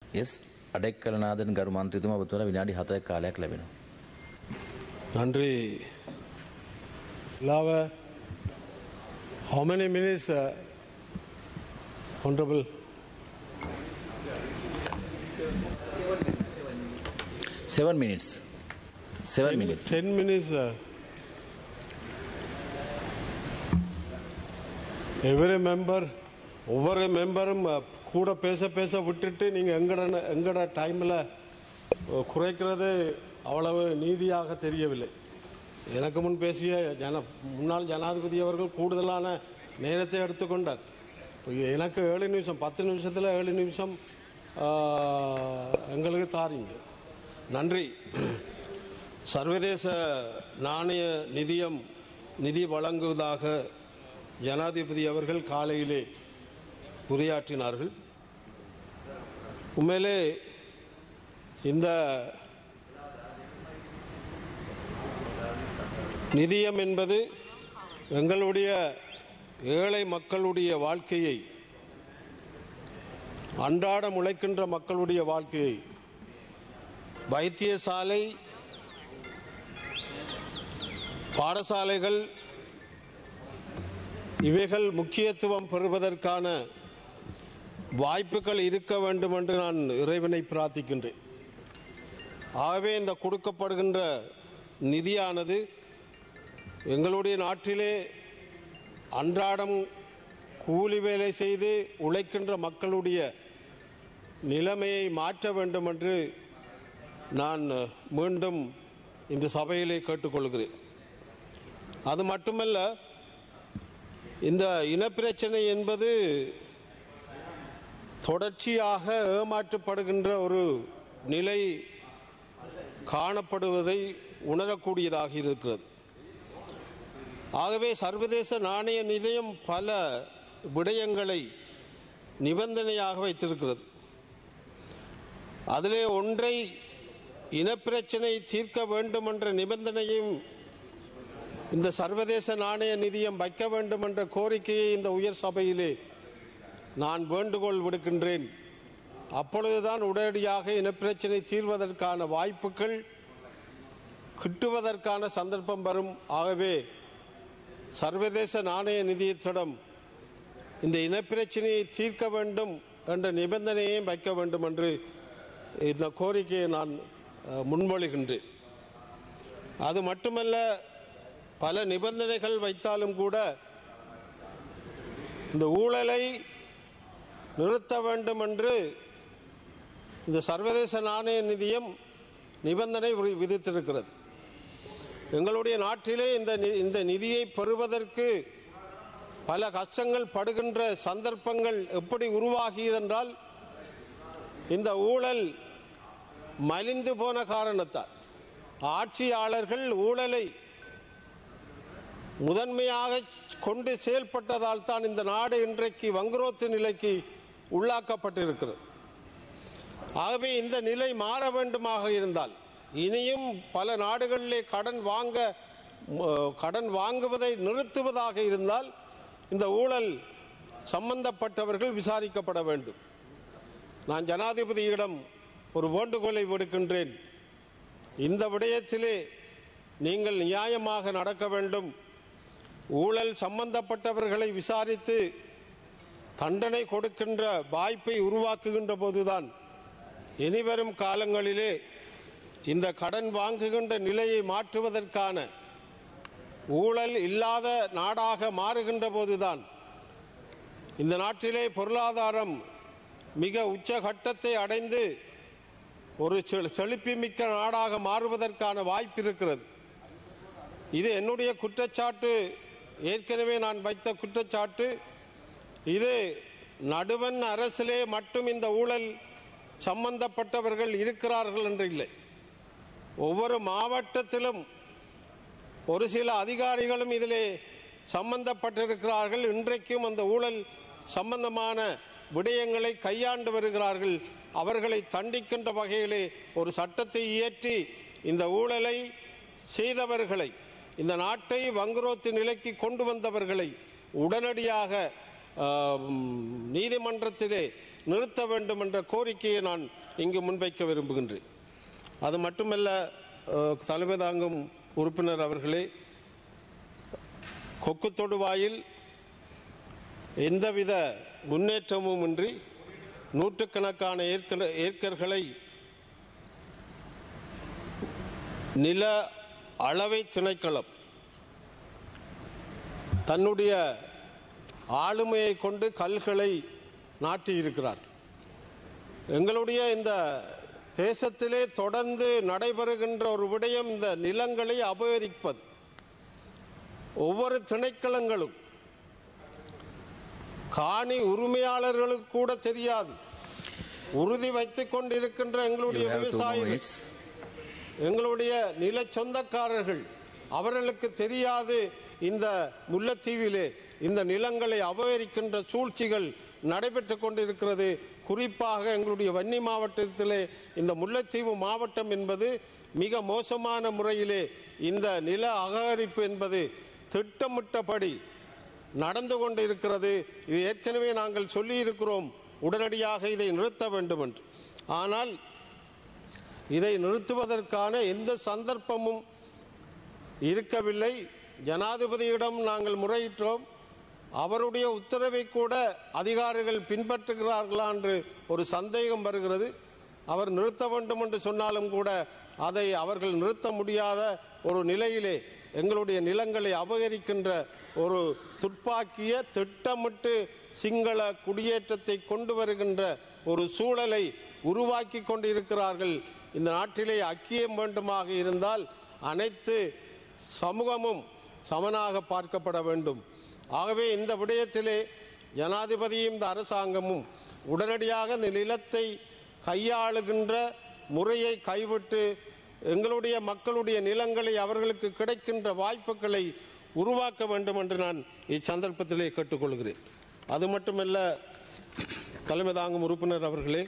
S අඩෙක් කලනාදන ගරු මන්ත්‍රතුම ඔබතුමා විනාඩි 7ක කාලයක් ලැබෙනවා. நன்றி இல்லாவ how many minutes uh, honorable 7 minutes. 7 minutes. 10 minutes uh, every member ஒவ்வொரு மெம்பரும் uh, கூட பேச பேச விட்டுட்டு நீங்கள் எங்கட எங்கட டைமில் குறைக்கிறது அவ்வளவு நீதியாக தெரியவில்லை எனக்கு முன் பேசிய ஜன முன்னாள் ஜனாதிபதி அவர்கள் கூடுதலான நேரத்தை எடுத்துக்கொண்டார் இப்போ எனக்கு ஏழு நிமிஷம் பத்து நிமிஷத்தில் ஏழு நிமிஷம் ஆஹ், எங்களுக்கு தாரீங்க நன்றி சர்வதேச நாணய நிதியம் நிதி வழங்குவதாக ஜனாதிபதி அவர்கள் காலையிலே உரையாற்றினார்கள் உண்மையிலே இந்த நிதியம் என்பது எங்களுடைய ஏழை மக்களுடைய வாழ்க்கையை அன்றாடம் உழைக்கின்ற மக்களுடைய வாழ்க்கையை வைத்தியசாலை பாடசாலைகள் இவைகள் முக்கியத்துவம் பெறுவதற்கான வாய்ப்புகள் இருக்க வேண்டும் என்று நான் இறைவனை பிரார்த்திக்கின்றேன் ஆகவே இந்த கொடுக்கப்படுகின்ற நிதியானது எங்களுடைய நாட்டிலே அன்றாடம் கூலி வேலை செய்து உழைக்கின்ற மக்களுடைய நிலைமையை மாற்ற வேண்டும் என்று நான் மீண்டும் இந்த சபையிலே கேட்டுக்கொள்கிறேன் அது மட்டுமல்ல இந்த இனப்பிரச்சனை என்பது தொடர்ச்சியாக ஏமாற்றப்படுகின்ற ஒரு நிலை காணப்படுவதை உணரக்கூடியதாக இருக்கிறது ஆகவே சர்வதேச நாணய நிதியம் பல விடயங்களை நிபந்தனையாக வைத்திருக்கிறது அதிலே ஒன்றை இனப்பிரச்சனை தீர்க்க வேண்டும் என்ற நிபந்தனையும் இந்த சர்வதேச நாணய நிதியம் வைக்க வேண்டும் என்ற கோரிக்கையை இந்த உயர் சபையிலே நான் வேண்டுகோள் விடுக்கின்றேன் அப்பொழுதுதான் உடனடியாக இனப்பிரச்சனை தீர்வதற்கான வாய்ப்புகள் கிட்டுவதற்கான சந்தர்ப்பம் வரும் ஆகவே சர்வதேச நாணய நிதியத்திடம் இந்த இனப்பிரச்சனையை தீர்க்க வேண்டும் என்ற நிபந்தனையை வைக்க வேண்டும் என்று இந்த கோரிக்கையை நான் அஹ், முன்மொழிகின்றேன் அது மட்டுமல்ல பல நிபந்தனைகள் வைத்தாலும் கூட இந்த ஊழலை நிறுத்த வேண்டும் என்று இந்த சர்வதேச நாணய நிதியம் நிபந்தனை வி- விதித்திருக்கிறது எங்களுடைய நாட்டிலே இந்த நி- இந்த நிதியை பெறுவதற்கு பல கஷ்டங்கள் படுகின்ற சந்தர்ப்பங்கள் எப்படி உருவாகியதென்றால் இந்த ஊழல் மலிந்து போன காரணத்தால் ஆட்சியாளர்கள் ஊழலை முதன்மையாக கொண்டு செயல்பட்டதால் தான் இந்த நாடு இன்றைக்கு வங்குரோத்து நிலைக்கு உள்ளாக்கப்பட்டிருக்கிறது ஆகவே இந்த நிலை மாற வேண்டுமாக இருந்தால் இனியும் பல நாடுகளிலே கடன் வாங்க ம- கடன் வாங்குவதை நிறுத்துவதாக இருந்தால் இந்த ஊழல் சம்பந்தப்பட்டவர்கள் விசாரிக்கப்பட வேண்டும் நான் ஜனாதிபதியிடம் ஒரு வேண்டுகோளை விடுக்கின்றேன் இந்த விடயத்திலே நீங்கள் நியாயமாக நடக்க வேண்டும் ஊழல் சம்பந்தப்பட்டவர்களை விசாரித்து தண்டனை கொடுக்கின்ற வாய்ப்பை உருவாக்குகின்ற போதுதான் இனிவரும் காலங்களிலே இந்த கடன் வாங்குகின்ற நிலையை மாற்றுவதற்கான ஊழல் இல்லாத நாடாக மாறுகின்ற போதுதான் இந்த நாட்டிலே பொருளாதாரம் மிக உச்சகட்டத்தை அடைந்து ஒரு செ- செழிப்புமிக்க நாடாக மாறுவதற்கான வாய்ப்பு இருக்கிறது இது என்னுடைய குற்றச்சாட்டு ஏற்கனவே நான் வைத்த குற்றச்சாட்டு இது நடுவன் அரசிலே மட்டும் இந்த ஊழல் சம்பந்தப்பட்டவர்கள் இருக்கிறார்கள் என்று இல்லை ஒவ்வொரு மாவட்டத்திலும் ஒரு சில அதிகாரிகளும் இதிலே சம்பந்தப்பட்டிருக்கிறார்கள் இன்றைக்கும் அந்த ஊழல் சம்பந்தமான விடயங்களை கையாண்டு வருகிறார்கள் அவர்களை தண்டிக்கின்ற வகையிலே ஒரு சட்டத்தை இயற்றி இந்த ஊழலை செய்தவர்களை இந்த நாட்டை வங்குரோத்து நிலைக்கு கொண்டு வந்தவர்களை உடனடியாக ஆம், நீதிமன்றத்திலே நிறுத்த வேண்டும் என்ற கோரிக்கையை நான் இங்கு முன்வைக்க விரும்புகின்றேன் அது மட்டுமல்ல அஹ், தலைமை தாங்கும் உறுப்பினர் அவர்களே கொக்கு தொடுவாயில் எந்தவித முன்னேற்றமும் இன்றி நூற்றுக்கணக்கான ஏற்கன ஏற்கர்களை நில அளவை திணைக்களம் தன்னுடைய ஆளுமையை கொண்டு கல்களை நாட்டியிருக்கிறார் எங்களுடைய இந்த தேசத்திலே தொடர்ந்து நடைபெறுகின்ற ஒரு விடயம் இந்த நிலங்களை அபகரிப்பது ஒவ்வொரு திணைக்களங்களும் காணி உரிமையாளர்களுக்கு கூட தெரியாது உறுதி வைத்துக் கொண்டிருக்கின்ற எங்களுடைய You have two more விவசாயிகள் minutes. எங்களுடைய நில சொந்தக்காரர்கள் அவர்களுக்கு தெரியாது இந்த முல்லைத்தீவிலே இந்த நிலங்களை அபகரிக்கின்ற சூழ்ச்சிகள் நடைபெற்றுக் கொண்டிருக்கிறது குறிப்பாக எங்களுடைய வன்னி மாவட்டத்திலே இந்த முல்லைத்தீவு மாவட்டம் என்பது மிக மோசமான முறையிலே இந்த நில அபகரிப்பு என்பது திட்டமிட்டபடி நடந்து கொண்டிருக்கிறது இது ஏற்கனவே நாங்கள் சொல்லியிருக்கிறோம் உடனடியாக இதை நிறுத்த வேண்டும் என்று ஆனால் இதை நிறுத்துவதற்கான எந்த சந்தர்ப்பமும் இருக்கவில்லை ஜனாதிபதியிடம் நாங்கள் முறையிட்டோம் அவருடைய உத்தரவை கூட அதிகாரிகள் பின்பற்றுகிறார்களா என்று ஒரு சந்தேகம் வருகிறது அவர் நிறுத்த வேண்டும் என்று சொன்னாலும் கூட அதை அவர்கள் நிறுத்த முடியாத ஒரு நிலையிலே எங்களுடைய நிலங்களை அபகரிக்கின்ற ஒரு துப்பாக்கிய திட்டமிட்டு சிங்கள குடியேற்றத்தை கொண்டு வருகின்ற ஒரு சூழலை உருவாக்கி கொண்டிருக்கிறார்கள் இந்த நாட்டிலே ஐக்கியம் வேண்டுமாக இருந்தால் அனைத்து சமூகமும் சமனாக பார்க்கப்பட வேண்டும் ஆகவே இந்த விடயத்திலே ஜனாதிபதியும் இந்த அரசாங்கமும் உடனடியாக இந்த நிலத்தை கையாளுகின்ற முறையை கைவிட்டு எங்களுடைய மக்களுடைய நிலங்களை அவர்களுக்கு கிடைக்கின்ற வாய்ப்புகளை உருவாக்க வேண்டும் என்று நான் இச்சந்தர்ப்பத்திலே கேட்டுக்கொள்கிறேன் அது மட்டுமல்ல தலைமை தாங்கும் உறுப்பினர் அவர்களே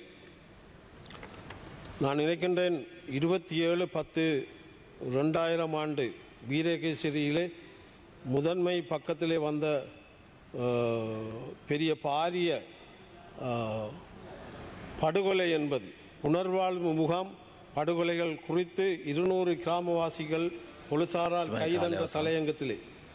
நான் நினைக்கின்றேன் இருபத்தி ஏழு பத்து ரெண்டாயிரம் ஆண்டு வீரகேசரியிலே முதன்மை பக்கத்திலே வந்த அஹ், பெரிய பாரிய அஹ், படுகொலை என்பது புனர்வாழ்வு முகாம் படுகொலைகள் குறித்து இருநூறு கிராமவாசிகள் போலீசாரால் கைதென்ற தலையங்கத்திலே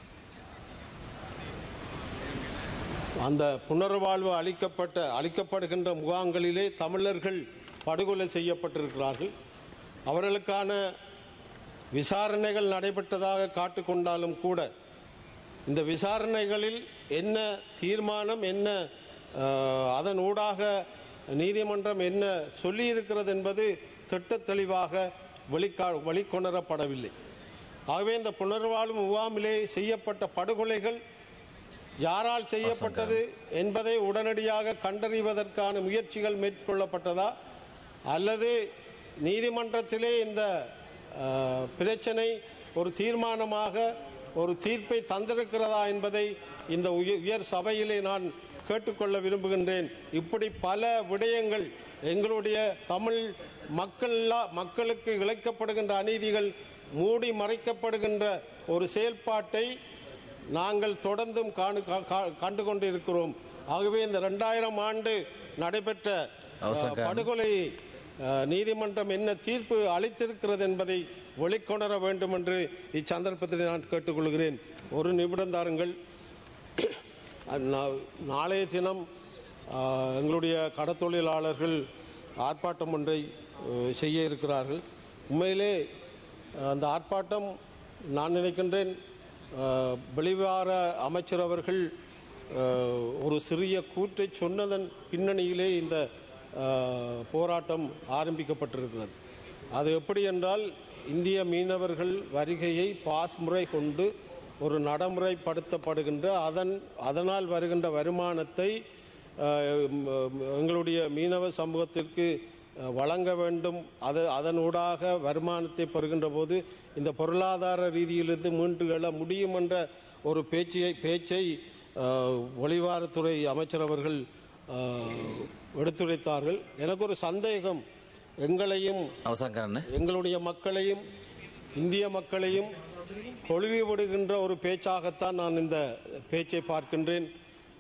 அந்த புனர்வாழ்வு அளிக்கப்பட்ட அளிக்கப்படுகின்ற முகாம்களிலே தமிழர்கள் படுகொலை செய்யப்பட்டிருக்கிறார்கள் அவர்களுக்கான விசாரணைகள் நடைபெற்றதாக காட்டிக்கொண்டாலும் கூட இந்த விசாரணைகளில் என்ன தீர்மானம் என்ன அஹ், அதன் ஊடாக நீதிமன்றம் என்ன சொல்லியிருக்கிறது என்பது திட்டத் தெளிவாக வெளிக்கா வெளிக்கொணரப்படவில்லை ஆகவே இந்த புனர்வாழ்வு முகாமிலே செய்யப்பட்ட படுகொலைகள் யாரால் செய்யப்பட்டது என்பதை உடனடியாக கண்டறிவதற்கான முயற்சிகள் மேற்கொள்ளப்பட்டதா அல்லது நீதிமன்றத்திலே இந்த அஹ், பிரச்சனை ஒரு தீர்மானமாக ஒரு தீர்ப்பை தந்திருக்கிறதா என்பதை இந்த உய- உயர் சபையிலே நான் கேட்டுக்கொள்ள விரும்புகின்றேன் இப்படி பல விடயங்கள் எங்களுடைய தமிழ் மக்கள் மக்களுக்கு இழைக்கப்படுகின்ற அநீதிகள் மூடி மறைக்கப்படுகின்ற ஒரு செயல்பாட்டை நாங்கள் தொடர்ந்தும் காணு கா- கா- கண்டு கொண்டிருக்கிறோம் ஆகவே இந்த ரெண்டாயிரம் ஆண்டு நடைபெற்ற அவசர அஹ், படுகொலை அஹ், நீதிமன்றம் என்ன தீர்ப்பு அளித்திருக்கிறது என்பதை வெளிக்கொணர வேண்டும் என்று இச்சந்தர்ப்பத்தில் நான் கேட்டுக்கொள்கிறேன் ஒரு நிமிடம் தாருங்கள் நா- நாளைய தினம் அஹ், எங்களுடைய கடத்தொழிலாளர்கள் ஆர்ப்பாட்டம் ஒன்றை அஹ், செய்ய இருக்கிறார்கள் உண்மையிலே அஹ், அந்த ஆர்ப்பாட்டம் நான் நினைக்கின்றேன் அஹ், வெளிவார அமைச்சர் அவர்கள் அஹ், ஒரு சிறிய கூற்றை சொன்னதன் பின்னணியிலே இந்த அஹ், போராட்டம் ஆரம்பிக்கப்பட்டிருக்கிறது அது எப்படி என்றால் இந்திய மீனவர்கள் வருகையை பாஸ் முறை கொண்டு ஒரு நடைமுறைப்படுத்தப்படுகின்ற அதன் அதனால் வருகின்ற வருமானத்தை அஹ், ம், எங்களுடைய மீனவ சமூகத்திற்கு அஹ், வழங்க வேண்டும் அது அதனூடாக வருமானத்தை பெறுகின்ற போது இந்த பொருளாதார ரீதியிலிருந்து மீண்டு எழ முடியும் என்ற ஒரு பேச்சை பேச்சை அஹ், வெளிவாரத்துறை அமைச்சர் அவர்கள் அஹ், எடுத்துரைத்தார்கள் எனக்கு ஒரு சந்தேகம் எங்களையும் අවසන් කරන්න எங்களுடைய மக்களையும் இந்திய மக்களையும் கொழுவி விடுகின்ற ஒரு பேச்சாகத்தான் நான் இந்த பேச்சை பார்க்கின்றேன்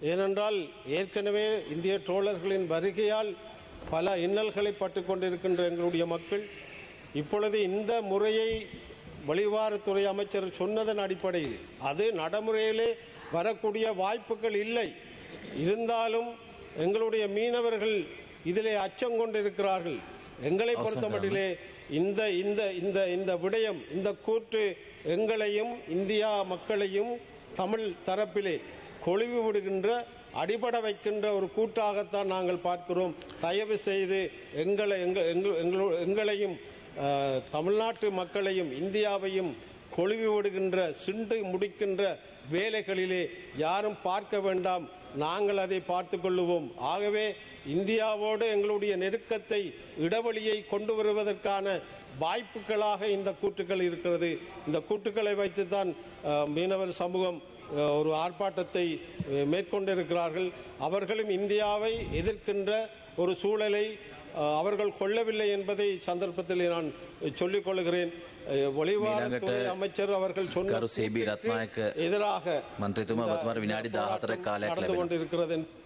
ஏனென்றால் ஏற்கனவே இந்திய ட்ரோலர்களின் வருகையால் பல இன்னல்களை பட்டுக் கொண்டிருக்கின்ற எங்களுடைய மக்கள் இப்பொழுது இந்த முறையை வெளிவாரத்துறை அமைச்சர் சொன்னதன் அடிப்படையில் அது நடைமுறையிலே வரக்கூடிய வாய்ப்புகள் இல்லை இருந்தாலும் எங்களுடைய மீனவர்கள் இதிலே அச்சம் கொண்டிருக்கிறார்கள் எங்களை பொறுத்தமட்டிலே இந்த இந்த இந்த இந்த விடயம் இந்த கூற்று எங்களையும் இந்தியா மக்களையும் தமிழ் தரப்பிலே கொழுவி விடுகின்ற அடிபட வைக்கின்ற ஒரு கூட்டாகத்தான் நாங்கள் பார்க்கிறோம் தயவு செய்து எங்களை எங்க- எங்க- எங்களோ- எங்களையும் அஹ், தமிழ்நாட்டு மக்களையும் இந்தியாவையும் கொழுவி விடுகின்ற சிண்டு முடிக்கின்ற வேலைகளிலே யாரும் பார்க்க வேண்டாம் நாங்கள் அதை பார்த்து கொள்ளுவோம் ஆகவே இந்தியாவோடு எங்களுடைய நெருக்கத்தை இடைவெளியை கொண்டு வருவதற்கான வாய்ப்புகளாக இந்த கூற்றுக்கள் இருக்கிறது இந்த கூற்றுக்களை வைத்துத்தான் அஹ், மீனவர் சமூகம் அஹ், ஒரு ஆர்ப்பாட்டத்தை அஹ், மேற்கொண்டிருக்கிறார்கள் அவர்களும் இந்தியாவை எதிர்க்கின்ற ஒரு சூழலை அஹ், அவர்கள் கொள்ளவில்லை என்பதை சந்தர்ப்பத்தில் நான் சொல்லிக் கொள்கிறேன் அஹ், வெளிவாரத்துறை ඊළඟට அமைச்சர் அவர்கள் சொன்ன கரு சேபி கூற்றுக்கு ரத்நாயக்க எதிராக මන්ත්‍රීතුමා இந்த- ඔබතුමාට විනාඩි இந்த 14 போராட்டம் කාලයක් நடந்து ලැබෙනවා. கொண்டிருக்கிறது